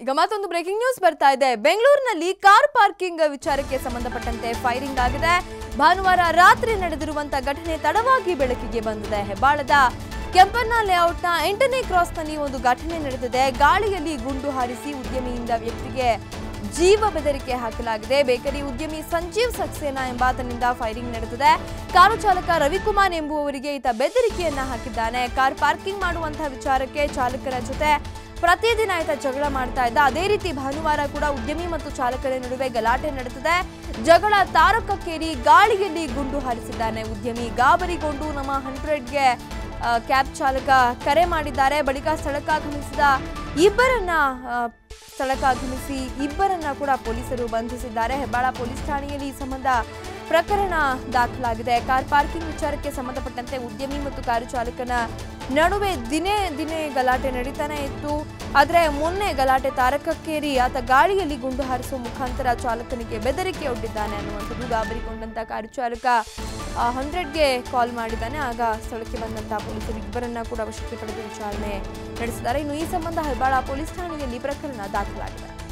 ಈಗ ಮತ್ತೊಂದು breaking news ಬರ್ತಾ ಇದೆ ಬೆಂಗಳೂರಿನಲ್ಲಿ ಕಾರ್ ಪಾರ್ಕಿಂಗ್ ವಿಚಾರಕ್ಕೆ ಸಂಬಂಧಪಟ್ಟಂತೆ ಫೈರಿಂಗ್ ಆಗಿದೆ ಭಾನುವಾರ ರಾತ್ರಿ ನಡೆದಿರುವಂತಹ ಘಟನೆ ತಡವಾಗಿ ಬೆಳಕಿಗೆ ಬಂದಿದೆ ಹೆಬ್ಬಾಳದ ಕೆಂಪಣ್ಣ ಲೇಔಟ್ನ ಎಂಟನೇ ಕ್ರಾಸ್ನಲ್ಲಿ ಒಂದು ಘಟನೆ ನಡೆದಿದೆ ಗಾಳಿಯಲ್ಲಿ ಗುಂಡು ಹಾರಿಸಿ ಉದ್ಯಮಿಯಿಂದ ವ್ಯಕ್ತಿಗೆ ಜೀವ ಬೆದರಿಕೆ ಹಾಕಲಾಗಿದೆ ಬೇಕರಿ ಉದ್ಯಮಿ ಸಂಜೀವ್ ಸಕ್ಸೇನಾ ಎಂಬಾತನಿಂದ ಫೈರಿಂಗ್ ನಡೆದಿದೆ ಕಾರು ಚಾಲಕ ರವಿಕುಮಾರ್ ಎಂಬುವವರಿಗೆ ಈತ ಬೆದರಿಕೆಯನ್ನ ಹಾಕಿದ್ದಾನೆ ಕಾರ್ ಪಾರ್ಕಿಂಗ್ ಮಾಡುವಂತಹ ವಿಚಾರಕ್ಕೆ ಚಾಲಕರ ಜೊತೆ ಪ್ರತಿದಿನ ಈತ ಜಗಳ ಮಾಡ್ತಾ ಇದ್ದ ಅದೇ ರೀತಿ ಭಾನುವಾರ ಕೂಡ ಉದ್ಯಮಿ ಮತ್ತು ಚಾಲಕರ ನಡುವೆ ಗಲಾಟೆ ನಡೆದಿದೆ ಜಗಳ ತಾರಕಕ್ಕೇರಿ ಗಾಳಿಯಲ್ಲಿ ಗುಂಡು ಹಾರಿಸಿದ್ದಾನೆ ಉದ್ಯಮಿ ಗಾಬರಿಗೊಂಡು ನಮ್ಮ ಹಂಡ್ರೆಡ್ಗೆ ಕ್ಯಾಬ್ ಚಾಲಕ ಕರೆ ಮಾಡಿದ್ದಾರೆ ಬಳಿಕ ಸ್ಥಳಕ್ಕಾಗಮಿಸಿದ ಇಬ್ಬರನ್ನ ಆ, ಸ್ಥಳಕ್ಕಾಗಮಿಸಿ ಇಬ್ಬರನ್ನ ಕೂಡ ಪೊಲೀಸರು ಬಂಧಿಸಿದ್ದಾರೆ ಹೆಬ್ಬಾಳ ಪೊಲೀಸ್ ಠಾಣೆಯಲ್ಲಿ ಈ ಸಂಬಂಧ ಪ್ರಕರಣ ದಾಖಲಾಗಿದೆ ಕಾರ್ ಪಾರ್ಕಿಂಗ್ ವಿಚಾರಕ್ಕೆ ಸಂಬಂಧಪಟ್ಟಂತೆ ಉದ್ಯಮಿ ಮತ್ತು ಕಾರು ಚಾಲಕನ ನಡುವೆ ದಿನೇ ದಿನೇ ಗಲಾಟೆ ನಡೀತಾನೆ ಇತ್ತು ಆದರೆ ಮೊನ್ನೆ ಗಲಾಟೆ ತಾರಕಕ್ಕೇರಿ ಆತ ಗಾಳಿಯಲ್ಲಿ ಗುಂಡು ಹಾರಿಸುವ ಮುಖಾಂತರ ಚಾಲಕನಿಗೆ ಬೆದರಿಕೆ ಒಡ್ಡಿದ್ದಾನೆ ಅನ್ನುವಂಥದ್ದು ಗಾಬರಿಗೊಂಡಂತ ಕಾರು ಚಾಲಕ ಹಂಡ್ರೆಡ್ಗೆ ಕಾಲ್ ಮಾಡಿದ್ದಾನೆ ಆಗ ಸ್ಥಳಕ್ಕೆ ಬಂದಂತಹ ಪೊಲೀಸರು ಇಬ್ಬರನ್ನ ಕೂಡ ವಶಕ್ಕೆ ಪಡೆದು ವಿಚಾರಣೆ ನಡೆಸಿದ್ದಾರೆ ಇನ್ನು ಈ ಸಂಬಂಧ ಹೆಬ್ಬಾಳ ಪೊಲೀಸ್ ಠಾಣೆಯಲ್ಲಿ ಪ್ರಕರಣ ದಾಖಲಾಗಿದೆ